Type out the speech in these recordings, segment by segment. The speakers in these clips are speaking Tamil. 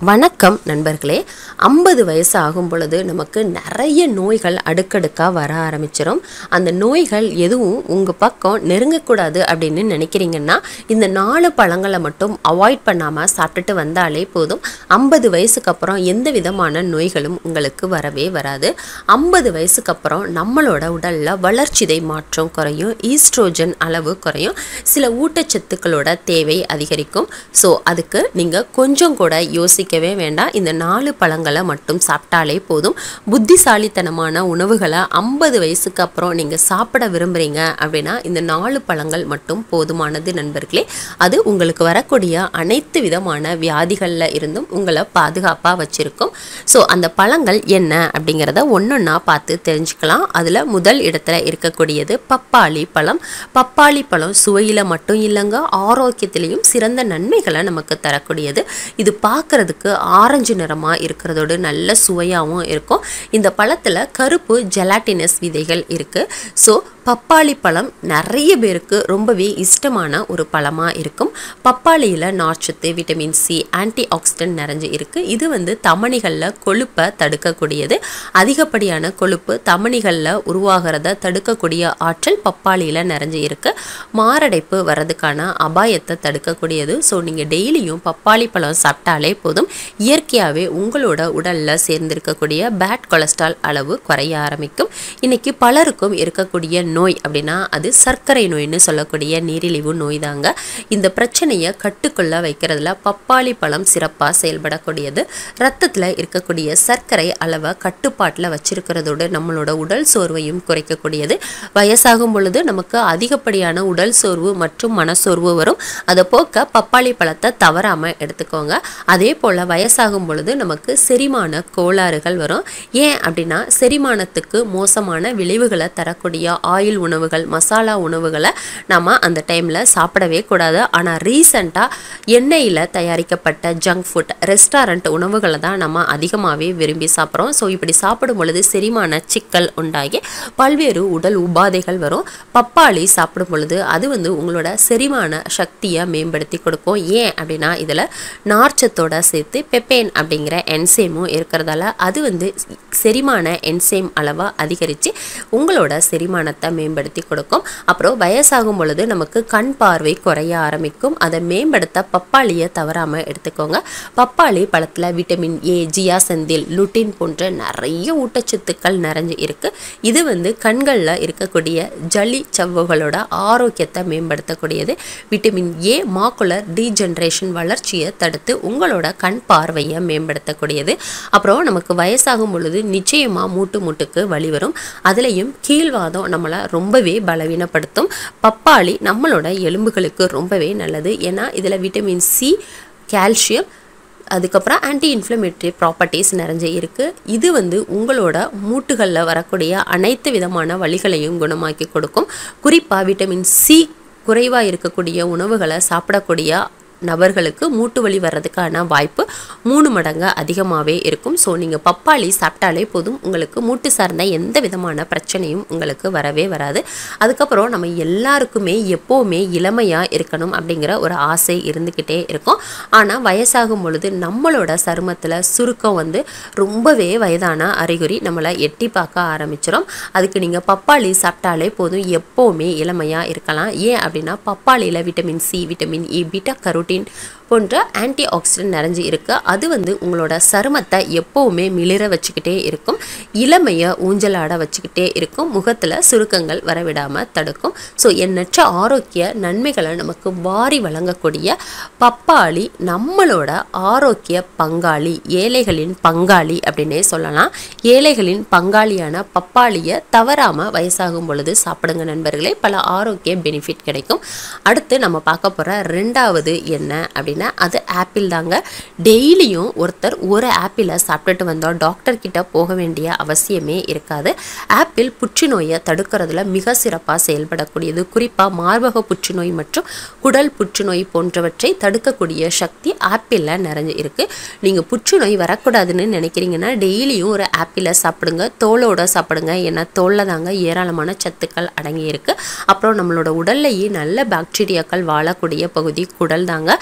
வணக்கம் நண்பர்களே ஐம்பது வயசு ஆகும் பொழுது நமக்கு நிறைய நோய்கள் அடுக்கடுக்காக வர ஆரம்பிச்சிடும் அந்த நோய்கள் எதுவும் உங்கள் பக்கம் நெருங்கக்கூடாது அப்படின்னு நினைக்கிறீங்கன்னா இந்த நாலு பழங்களை மட்டும் அவாய்ட் பண்ணாமல் சாப்பிட்டுட்டு வந்தாலே போதும் ஐம்பது வயசுக்கு அப்புறம் எந்த விதமான நோய்களும் உங்களுக்கு வரவே வராது ஐம்பது வயசுக்கு அப்புறம் நம்மளோட உடலில் வளர்ச்சிதை மாற்றம் குறையும் ஈஸ்ட்ரோஜன் அளவு குறையும் சில ஊட்டச்சத்துக்களோட தேவை அதிகரிக்கும் ஸோ அதுக்கு நீங்கள் கொஞ்சம் கூட யோசிக்கவே வேண்டாம் இந்த நாலு பழங்களை மட்டும் சாப்பிட்டாலே போதும் புத்திசாலித்தனமான உணவுகளை ஐம்பது வயசுக்கு அப்புறம் நீங்கள் சாப்பிட விரும்புகிறீங்க அப்படின்னா இந்த நாலு பழங்கள் மட்டும் போதுமானது நண்பர்களே அது உங்களுக்கு வரக்கூடிய அனைத்து விதமான வியாதிகளில் இருந்தும் உங்களை பாதுகாப்பாக வச்சுருக்கும் ஸோ அந்த பழங்கள் என்ன அப்படிங்கிறத ஒன்றொன்னா பார்த்து தெரிஞ்சுக்கலாம் அதில் முதல் இடத்துல இருக்கக்கூடியது பப்பாளி பழம் பப்பாளி பழம் சுவையில் மட்டும் இல்லைங்க ஆரோக்கியத்திலையும் சிறந்த நன்மைகளை நமக்கு தரக்கூடியது இது பார்க்கறதுக்கு ஆரஞ்சு நிறமாக இருக்கிறதோடு நல்ல சுவையாகவும் இருக்கும் இந்த பழத்தில் கருப்பு ஜெலாட்டினஸ் விதைகள் இருக்குது ஸோ பப்பாளி பழம் நிறைய பேருக்கு ரொம்பவே இஷ்டமான ஒரு பழமாக இருக்கும் பப்பாளியில் நார்ச்சத்து விட்டமின் சி ஆன்டி ஆக்சிடென்ட் நிறைஞ்சு இருக்குது இது வந்து தமனிகளில் கொழுப்பை தடுக்கக்கூடியது அதிகப்படியான கொழுப்பு தமனிகளில் உருவாகிறத தடுக்கக்கூடிய ஆற்றல் பப்பாளியில் நிறைஞ்சு இருக்குது மாரடைப்பு வர்றதுக்கான அபாயத்தை தடுக்கக்கூடியது ஸோ நீங்கள் டெய்லியும் பப்பாளி பழம் சாப்பிட்டாலே போதும் இயற்கையாகவே உங்களோட உடலில் சேர்ந்திருக்கக்கூடிய பேட் கொலஸ்ட்ரால் அளவு குறைய ஆரம்பிக்கும் இன்னைக்கு பலருக்கும் இருக்கக்கூடிய நோய் அப்படின்னா அது சர்க்கரை நோய்னு சொல்லக்கூடிய நீரிழிவு நோய் தாங்க இந்த பிரச்சனையை கட்டுக்குள்ள வைக்கிறதுல பப்பாளி பழம் சிறப்பாக செயல்படக்கூடியது ரத்தத்தில் இருக்கக்கூடிய சர்க்கரை அளவை கட்டுப்பாட்டில் வச்சிருக்கிறதோடு நம்மளோட உடல் சோர்வையும் குறைக்கக்கூடியது வயசாகும் பொழுது நமக்கு அதிகப்படியான உடல் சோர்வு மற்றும் மனசோர்வு வரும் அதை போக்க பப்பாளி பழத்தை தவறாமல் எடுத்துக்கோங்க அதே போல் வயசாகும் பொழுது நமக்கு செரிமான கோளாறுகள் வரும் ஏன் அப்படின்னா செரிமானத்துக்கு மோசமான விளைவுகளை தரக்கூடிய ஆயில் உணவுகள் மசாலா உணவுகளை நம்ம அந்த டைமில் சாப்பிடவே கூடாது ஆனால் ரீசண்டாக எண்ணெயில் தயாரிக்கப்பட்ட ஜங்க் ஃபுட் ரெஸ்டாரண்ட் உணவுகளை தான் நம்ம அதிகமாகவே விரும்பி சாப்பிட்றோம் ஸோ இப்படி சாப்பிடும் பொழுது செரிமான சிக்கல் உண்டாகி பல்வேறு உடல் உபாதைகள் வரும் பப்பாளி சாப்பிடும் பொழுது அது வந்து உங்களோட செரிமான சக்தியை மேம்படுத்தி கொடுக்கும் ஏன் அப்படின்னா இதில் நார்ச்சத்தோட சேர்த்து பெப்பேன் அப்படிங்கிற என்சேமும் இருக்கிறதால அது வந்து செரிமான என்சேம் அளவை அதிகரித்து உங்களோட செரிமானத்தை மேம்படுத்தி கொடுக்கும் அப்புறம் வயசாகும் பொழுது நமக்கு கண் பார்வை குறைய ஆரம்பிக்கும் அதை மேம்படுத்த பப்பாளியை தவறாமல் எடுத்துக்கோங்க பப்பாளி பழத்தில் விட்டமின் ஏ ஜியா செந்தில் லுட்டின் போன்ற நிறைய ஊட்டச்சத்துக்கள் நிறைஞ்சு இருக்கு இது வந்து கண்களில் இருக்கக்கூடிய ஜலி சவ்வுகளோட ஆரோக்கியத்தை மேம்படுத்தக்கூடியது விட்டமின் ஏ மாக்குலர் டீஜென்ரேஷன் வளர்ச்சியை தடுத்து உங்களோட கண் பார்வையை மேம்படுத்தக்கூடியது அப்புறம் நமக்கு வயசாகும் பொழுது நிச்சயமாக மூட்டு மூட்டுக்கு வலி வரும் அதுலேயும் கீழ்வாதம் நம்மளை ரொம்பவே பலவீனப்படுத்தும் பப்பாளி நம்மளோட எலும்புகளுக்கு ரொம்பவே நல்லது ஏன்னா இதில் விட்டமின் சி கால்சியம் அதுக்கப்புறம் ஆன்டி இன்ஃப்ளமேட்டரி ப்ராப்பர்ட்டிஸ் நிறைஞ்ச இருக்குது இது வந்து உங்களோட மூட்டுகளில் வரக்கூடிய அனைத்து விதமான வலிகளையும் குணமாக்கி கொடுக்கும் குறிப்பாக விட்டமின் சி குறைவாக இருக்கக்கூடிய உணவுகளை சாப்பிடக்கூடிய நபர்களுக்கு மூட்டு வலி வர்றதுக்கான வாய்ப்பு மூணு மடங்கு அதிகமாகவே இருக்கும் ஸோ நீங்கள் பப்பாளி சாப்பிட்டாலே போதும் உங்களுக்கு மூட்டு சார்ந்த எந்த விதமான பிரச்சனையும் உங்களுக்கு வரவே வராது அதுக்கப்புறம் நம்ம எல்லாருக்குமே எப்போவுமே இளமையாக இருக்கணும் அப்படிங்கிற ஒரு ஆசை இருந்துக்கிட்டே இருக்கும் ஆனால் வயசாகும் பொழுது நம்மளோட சருமத்தில் சுருக்கம் வந்து ரொம்பவே வயதான அறிகுறி நம்மளை எட்டி பார்க்க ஆரம்பிச்சிடும் அதுக்கு நீங்கள் பப்பாளி சாப்பிட்டாலே போதும் எப்போவுமே இளமையாக இருக்கலாம் ஏன் அப்படின்னா பப்பாளியில் vitamin C vitamin E beta carotene போன்ற ஆன்டி ஆக்சிடென்ட் நிறைஞ்சு இருக்கு அது வந்து உங்களோட சருமத்தை எப்போவுமே மிளிர வச்சுக்கிட்டே இருக்கும் இளமையை ஊஞ்சலாட வச்சுக்கிட்டே இருக்கும் முகத்தில் சுருக்கங்கள் வரவிடாமல் தடுக்கும் ஸோ எண்ணற்ற ஆரோக்கிய நன்மைகளை நமக்கு வாரி வழங்கக்கூடிய பப்பாளி நம்மளோட ஆரோக்கிய பங்காளி ஏழைகளின் பங்காளி அப்படின்னே சொல்லலாம் ஏழைகளின் பங்காளியான பப்பாளியை தவறாமல் வயசாகும் பொழுது சாப்பிடுங்க நண்பர்களே பல ஆரோக்கிய பெனிஃபிட் கிடைக்கும் அடுத்து நம்ம பார்க்க போகிற ரெண்டாவது என்ன அப்படின்னா அது ஆப்பிள் தாங்க டெய்லியும் ஒருத்தர் ஒரு ஆப்பிளை சாப்பிட்டுட்டு வந்தால் டாக்டர் கிட்ட போக வேண்டிய அவசியமே இருக்காது ஆப்பிள் புற்றுநோயை தடுக்கிறதுல மிக சிறப்பாக செயல்படக்கூடியது குறிப்பாக மார்பக புற்றுநோய் மற்றும் குடல் புற்றுநோய் போன்றவற்றை தடுக்கக்கூடிய சக்தி ஆப்பிளில் நிறைஞ்சு இருக்கு நீங்கள் புற்றுநோய் வரக்கூடாதுன்னு நினைக்கிறீங்கன்னா டெய்லியும் ஒரு ஆப்பிளை சாப்பிடுங்க தோலோட சாப்பிடுங்க ஏன்னா தோலில் தாங்க ஏராளமான சத்துக்கள் அடங்கி இருக்கு அப்புறம் நம்மளோட உடல்லையே நல்ல பாக்டீரியாக்கள் வாழக்கூடிய பகுதி குடல் தாங்க ஸோ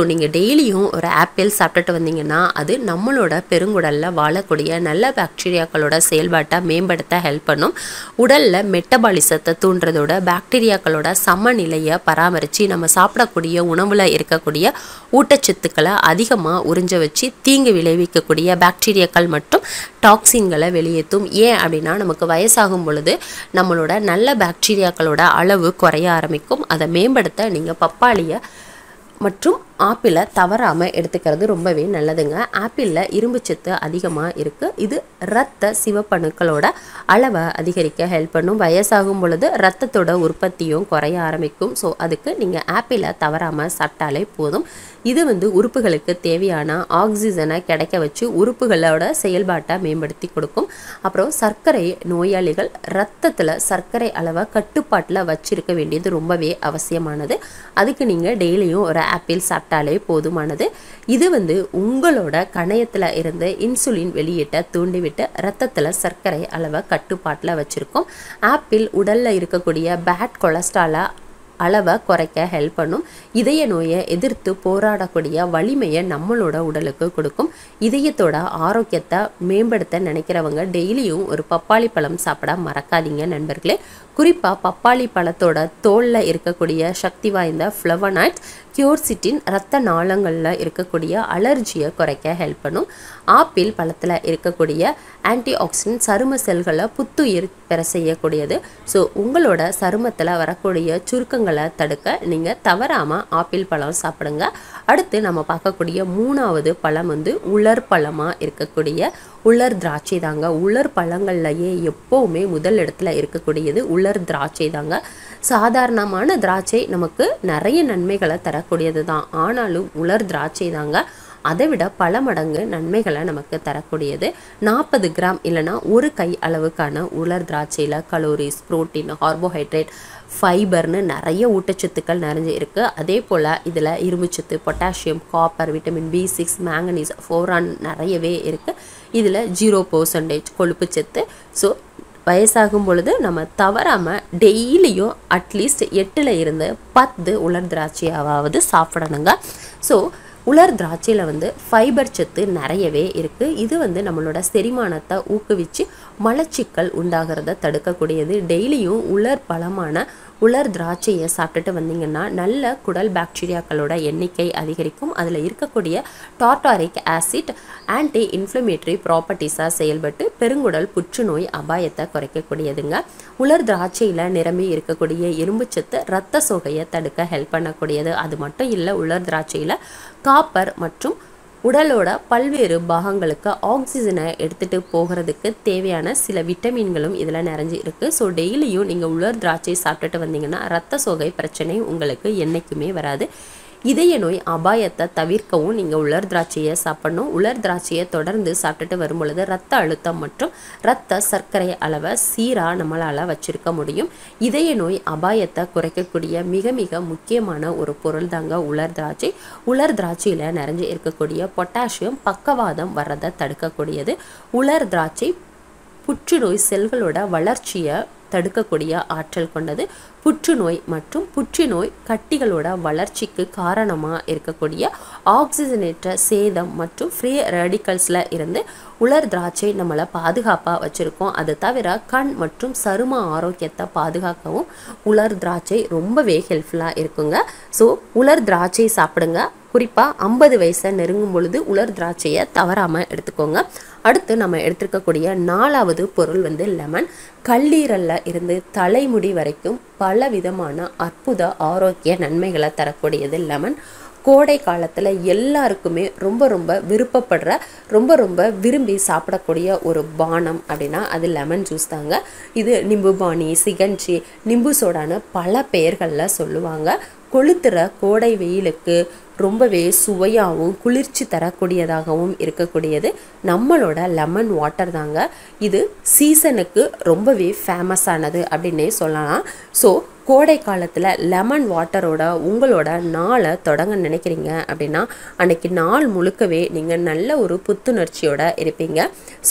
நீங்கள் டெய்லியும் ஒரு ஆப்பிள் சாப்பிட்டுட்டு வந்தீங்கன்னா அது நம்மளோட பெருங்குடலில் வாழக்கூடிய நல்ல பாக்டீரியாக்களோட செயல்பாட்டை மேம்படுத்த ஹெல்ப் பண்ணும் உடலில் மெட்டபாலிசத்தை தூண்டுறதோட பாக்டீரியாக்களோட சமநிலையை பராமரித்து நம்ம சாப்பிடக்கூடிய உணவில் இருக்கக்கூடிய ஊட்டச்சத்துக்களை அதிகமாக உறிஞ்ச வச்சு தீங்கு விளைவிக்கக்கூடிய பாக்டீரியாக்கள் மற்றும் டாக்ஸின்களை வெளியேற்றும் ஏன் அப்படின்னா நமக்கு வயசாகும் பொழுது நம்மளோட நல்ல பாக்டீரியாக்களோட அளவு குறைய ஆரம்பிக்கும் அதை மேம்படுத்த நீங்கள் பப்பாளியை மற்றும் ஆப்பிளை தவறாமல் எடுத்துக்கிறது ரொம்பவே நல்லதுங்க ஆப்பிளில் இரும்புச்சத்து அதிகமாக இருக்குது இது இரத்த சிவப்பணுக்களோட அளவை அதிகரிக்க ஹெல்ப் பண்ணும் வயசாகும் பொழுது ரத்தத்தோட உற்பத்தியும் குறைய ஆரம்பிக்கும் ஸோ அதுக்கு நீங்கள் ஆப்பிளை தவறாமல் சாப்பிட்டாலே போதும் இது வந்து உறுப்புகளுக்கு தேவையான ஆக்சிஜனை கிடைக்க வச்சு உறுப்புகளோட செயல்பாட்டை மேம்படுத்தி கொடுக்கும் அப்புறம் சர்க்கரை நோயாளிகள் ரத்தத்தில் சர்க்கரை அளவை கட்டுப்பாட்டில் வச்சிருக்க வேண்டியது ரொம்பவே அவசியமானது அதுக்கு நீங்கள் டெய்லியும் ஒரு ஆப்பிள் சாப்பிட்டாலே போதுமானது இது வந்து உங்களோட கணையத்தில் இருந்து இன்சுலின் வெளியிட்ட தூண்டிவிட்டு ரத்தத்தில் சர்க்கரை அளவை கட்டுப்பாட்டில் வச்சுருக்கோம் ஆப்பிள் உடலில் இருக்கக்கூடிய பேட் கொலஸ்ட்ராலை அளவை குறைக்க ஹெல்ப் பண்ணும் இதய நோயை எதிர்த்து போராடக்கூடிய வலிமையை நம்மளோட உடலுக்கு கொடுக்கும் இதயத்தோட ஆரோக்கியத்தை மேம்படுத்த நினைக்கிறவங்க டெய்லியும் ஒரு பப்பாளி பழம் சாப்பிட மறக்காதீங்க நண்பர்களே குறிப்பாக பப்பாளி பழத்தோட தோலில் இருக்கக்கூடிய சக்தி வாய்ந்த ஃப்ளவனாய்ட்ஸ் கியூர்சிட்டின் இரத்த நாளங்களில் இருக்கக்கூடிய அலர்ஜியை குறைக்க ஹெல்ப் பண்ணும் ஆப்பிள் பழத்தில் இருக்கக்கூடிய ஆன்டி ஆக்சிடென்ட் சரும செல்களை புத்துயிர் பெற செய்யக்கூடியது ஸோ உங்களோட சருமத்தில் வரக்கூடிய சுருக்கங்களை தடுக்க நீங்கள் தவறாமல் ஆப்பிள் பழம் சாப்பிடுங்க அடுத்து நம்ம பார்க்கக்கூடிய மூணாவது பழம் வந்து உலர் பழமாக இருக்கக்கூடிய உலர் திராட்சை தாங்க உலர் பழங்கள்லையே எப்போவுமே முதல் இடத்துல இருக்கக்கூடியது உலர் திராட்சை தாங்க சாதாரணமான திராட்சை நமக்கு நிறைய நன்மைகளை தரக்கூடியது தான் ஆனாலும் உலர் திராட்சை தாங்க அதை விட பல மடங்கு நன்மைகளை நமக்கு தரக்கூடியது நாற்பது கிராம் இல்லைனா ஒரு கை அளவுக்கான உலர் திராட்சையில் கலோரிஸ் புரோட்டீன் கார்போஹைட்ரேட் ஃபைபர்னு நிறைய ஊட்டச்சத்துக்கள் நிறைஞ்சு இருக்குது அதே போல் இதில் இரும்புச்சத்து potassium copper vitamin B six manganese boron நிறையவே இருக்குது இதில் ஜீரோ பர்சன்டேஜ் கொழுப்புச்சத்து ஸோ வயசாகும் பொழுது நம்ம தவறாமல் டெய்லியும் அட்லீஸ்ட் எட்டில் இருந்து பத்து உலர் திராட்சையாவது சாப்பிடணுங்க ஸோ உலர் திராட்சையில் வந்து ஃபைபர் சத்து நிறையவே இருக்குது இது வந்து நம்மளோட செரிமானத்தை ஊக்குவிச்சு மலச்சிக்கல் உண்டாகிறத தடுக்கக்கூடியது டெய்லியும் உலர் பழமான உலர் திராட்சையை சாப்பிட்டுட்டு வந்தீங்கன்னா நல்ல குடல் பாக்டீரியாக்களோட எண்ணிக்கை அதிகரிக்கும் அதில் இருக்கக்கூடிய டார்டாரிக் ஆசிட் ஆன்டி இன்ஃப்ளமேட்டரி ப்ராப்பர்ட்டிஸாக செயல்பட்டு பெருங்குடல் புற்றுநோய் அபாயத்தை குறைக்கக்கூடியதுங்க உலர் திராட்சையில் நிரம்பி இருக்கக்கூடிய இரும்புச்சத்து ரத்த சோகையை தடுக்க ஹெல்ப் பண்ணக்கூடியது அது மட்டும் இல்லை உலர் திராட்சையில் காப்பர் மற்றும் உடலோட பல்வேறு பாகங்களுக்கு ஆக்சிஜனை எடுத்துகிட்டு போகிறதுக்கு தேவையான சில விட்டமின்களும் இதில் நிறைஞ்சு இருக்குது ஸோ டெய்லியும் நீங்கள் உலர் திராட்சை சாப்பிட்டுட்டு வந்தீங்கன்னா ரத்த சோகை பிரச்சனை உங்களுக்கு என்றைக்குமே வராது இதய நோய் அபாயத்தை தவிர்க்கவும் நீங்கள் உலர் திராட்சையை சாப்பிடணும் உலர் திராட்சையை தொடர்ந்து சாப்பிட்டுட்டு வரும் பொழுது ரத்த அழுத்தம் மற்றும் ரத்த சர்க்கரை அளவை சீராக நம்மளால் வச்சிருக்க முடியும் இதய நோய் அபாயத்தை குறைக்கக்கூடிய மிக மிக முக்கியமான ஒரு பொருள் தாங்க உலர் திராட்சை உலர் திராட்சையில் நிறைஞ்சு இருக்கக்கூடிய பொட்டாசியம் பக்கவாதம் வர்றதை தடுக்கக்கூடியது உலர் திராட்சை புற்றுநோய் செல்களோட வளர்ச்சியை தடுக்கக்கூடிய ஆற்றல் கொண்டது புற்றுநோய் மற்றும் புற்றுநோய் கட்டிகளோட வளர்ச்சிக்கு காரணமாக இருக்கக்கூடிய ஆக்சிஜனேற்ற சேதம் மற்றும் ஃப்ரீ ரேடிக்கல்ஸில் இருந்து உலர் திராட்சை நம்மளை பாதுகாப்பாக வச்சுருக்கோம் அது தவிர கண் மற்றும் சரும ஆரோக்கியத்தை பாதுகாக்கவும் உலர் திராட்சை ரொம்பவே ஹெல்ப்ஃபுல்லாக இருக்குங்க ஸோ உலர் திராட்சை சாப்பிடுங்க குறிப்பாக ஐம்பது வயசை நெருங்கும் பொழுது உலர் திராட்சையை தவறாமல் எடுத்துக்கோங்க அடுத்து நம்ம எடுத்துருக்கக்கூடிய நாலாவது பொருள் வந்து லெமன் கல்லீரலில் இருந்து தலைமுடி வரைக்கும் பல விதமான அற்புத ஆரோக்கிய நன்மைகளை தரக்கூடியது லெமன் கோடை காலத்தில் எல்லாருக்குமே ரொம்ப ரொம்ப விருப்பப்படுற ரொம்ப ரொம்ப விரும்பி சாப்பிடக்கூடிய ஒரு பானம் அப்படின்னா அது லெமன் ஜூஸ் தாங்க இது நிம்புபானி சிகஞ்சி நிம்பு சோடான்னு பல பெயர்களில் சொல்லுவாங்க கொளுத்துற கோடை வெயிலுக்கு ரொம்பவே சுவையாகவும் குளிர்ச்சி தரக்கூடியதாகவும் இருக்கக்கூடியது நம்மளோட லெமன் வாட்டர் தாங்க இது சீசனுக்கு ரொம்பவே ஃபேமஸானது அப்படின்னே சொல்லலாம் ஸோ கோடை காலத்தில் லெமன் வாட்டரோட உங்களோட நாளை தொடங்க நினைக்கிறீங்க அப்படின்னா அன்னைக்கு நாள் முழுக்கவே நீங்கள் நல்ல ஒரு புத்துணர்ச்சியோட இருப்பீங்க ஸோ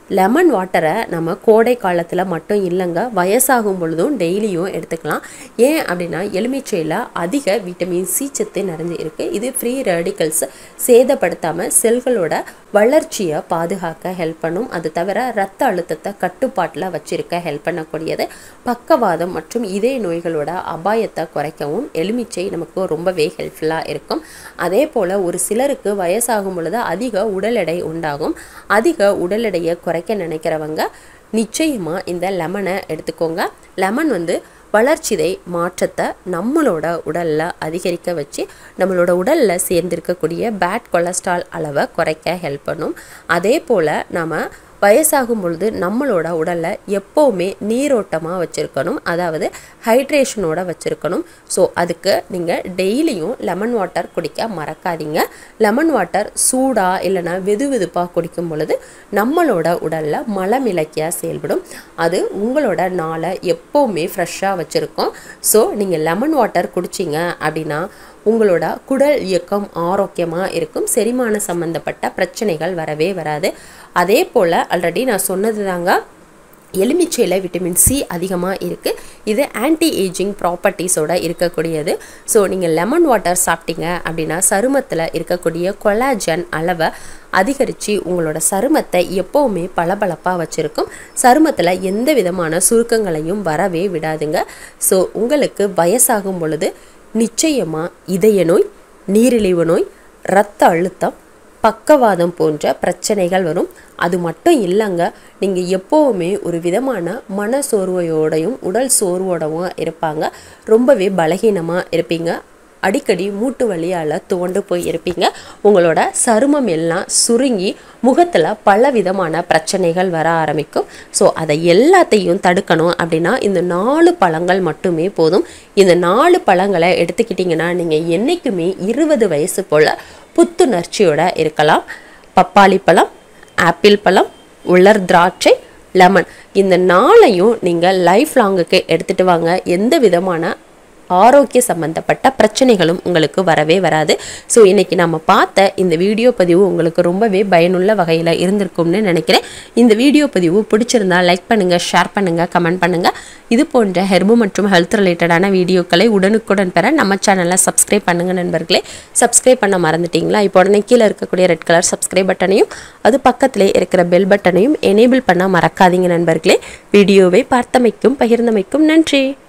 லெமன் வாட்டரை நம்ம கோடை காலத்தில் மட்டும் இல்லைங்க வயசாகும் பொழுதும் டெய்லியும் எடுத்துக்கலாம் ஏன் அப்படின்னா எலுமிச்சையில் அதிக விட்டமின் சி சத்து நிறைஞ்சு இருக்குது இது ஃப்ரீ ரேடிக்கல்ஸ் சேதப்படுத்தாமல் செல்களோட வளர்ச்சியை பாதுகாக்க ஹெல்ப் பண்ணும் அது தவிர ரத்த அழுத்தத்தை கட்டுப்பாட்டில் வச்சிருக்க ஹெல்ப் பண்ணக்கூடியது பக்கவாதம் மற்றும் இதய நோய்களோட அபாயத்தை குறைக்கவும் எலுமிச்சை நமக்கு ரொம்பவே ஹெல்ப்ஃபுல்லாக இருக்கும் அதே போல் ஒரு சிலருக்கு வயசாகும் பொழுது அதிக உடல் எடை உண்டாகும் அதிக உடல் எடையை குறைக்க நினைக்கிறவங்க நிச்சயமாக இந்த லெமனை எடுத்துக்கோங்க லெமன் வந்து வளர்ச்சிதை மாற்றத்தை நம்மளோட உடலில் அதிகரிக்க வச்சு நம்மளோட உடலில் சேர்ந்திருக்கக்கூடிய பேட் கொலஸ்ட்ரால் அளவை குறைக்க ஹெல்ப் பண்ணும் அதே போல் நம்ம வயசாகும் பொழுது நம்மளோட உடலில் எப்போவுமே நீரோட்டமாக வச்சுருக்கணும் அதாவது ஹைட்ரேஷனோட வச்சுருக்கணும் ஸோ அதுக்கு நீங்கள் டெய்லியும் லெமன் வாட்டர் குடிக்க மறக்காதீங்க லெமன் வாட்டர் சூடாக இல்லைன்னா வெது வெதுப்பாக குடிக்கும் பொழுது நம்மளோட உடலில் மலமிளக்கியாக செயல்படும் அது உங்களோட நாளை எப்போவுமே ஃப்ரெஷ்ஷாக வச்சுருக்கோம் ஸோ நீங்கள் லெமன் வாட்டர் குடிச்சிங்க அப்படின்னா உங்களோட குடல் இயக்கம் ஆரோக்கியமாக இருக்கும் செரிமான சம்மந்தப்பட்ட பிரச்சனைகள் வரவே வராது அதே போல் ஆல்ரெடி நான் சொன்னது தாங்க எலுமிச்சையில் விட்டமின் சி அதிகமாக இருக்குது இது ஆன்டி ஏஜிங் ப்ராப்பர்ட்டிஸோட இருக்கக்கூடியது ஸோ நீங்கள் லெமன் வாட்டர் சாப்பிட்டீங்க அப்படின்னா சருமத்தில் இருக்கக்கூடிய கொலாஜன் அளவை அதிகரித்து உங்களோட சருமத்தை எப்போவுமே பளபளப்பாக வச்சுருக்கும் சருமத்தில் எந்த விதமான சுருக்கங்களையும் வரவே விடாதுங்க ஸோ உங்களுக்கு வயசாகும் பொழுது நிச்சயமாக இதய நோய் நீரிழிவு நோய் இரத்த அழுத்தம் பக்கவாதம் போன்ற பிரச்சனைகள் வரும் அது மட்டும் இல்லைங்க நீங்கள் எப்போவுமே ஒரு விதமான மன சோர்வையோடையும் உடல் சோர்வோடவும் இருப்பாங்க ரொம்பவே பலகீனமாக இருப்பீங்க அடிக்கடி மூட்டு வலியால் துவண்டு போய் இருப்பீங்க உங்களோட சருமம் எல்லாம் சுருங்கி முகத்தில் பல விதமான பிரச்சனைகள் வர ஆரம்பிக்கும் ஸோ அதை எல்லாத்தையும் தடுக்கணும் அப்படின்னா இந்த நாலு பழங்கள் மட்டுமே போதும் இந்த நாலு பழங்களை எடுத்துக்கிட்டிங்கன்னா நீங்கள் என்றைக்குமே இருபது வயசு போல் புத்துணர்ச்சியோட இருக்கலாம் பப்பாளி பழம் ஆப்பிள் பழம் உலர் திராட்சை லெமன் இந்த நாளையும் நீங்கள் லைஃப் லாங்குக்கு எடுத்துகிட்டு வாங்க எந்த விதமான ஆரோக்கிய சம்பந்தப்பட்ட பிரச்சனைகளும் உங்களுக்கு வரவே வராது ஸோ இன்னைக்கு நம்ம பார்த்த இந்த வீடியோ பதிவு உங்களுக்கு ரொம்பவே பயனுள்ள வகையில் இருந்திருக்கும்னு நினைக்கிறேன் இந்த வீடியோ பதிவு பிடிச்சிருந்தா லைக் பண்ணுங்கள் ஷேர் பண்ணுங்கள் கமெண்ட் பண்ணுங்கள் இது போன்ற ஹெர்பு மற்றும் ஹெல்த் ரிலேட்டடான வீடியோக்களை உடனுக்குடன் பெற நம்ம சேனலை சப்ஸ்கிரைப் பண்ணுங்கள் நண்பர்களே சப்ஸ்கிரைப் பண்ண மறந்துட்டீங்களா இப்போ உடனே கீழே இருக்கக்கூடிய ரெட் கலர் சப்ஸ்கிரைப் பட்டனையும் அது பக்கத்திலே இருக்கிற பெல் பட்டனையும் எனேபிள் பண்ண மறக்காதீங்க நண்பர்களே வீடியோவை பார்த்தமைக்கும் பகிர்ந்தமைக்கும் நன்றி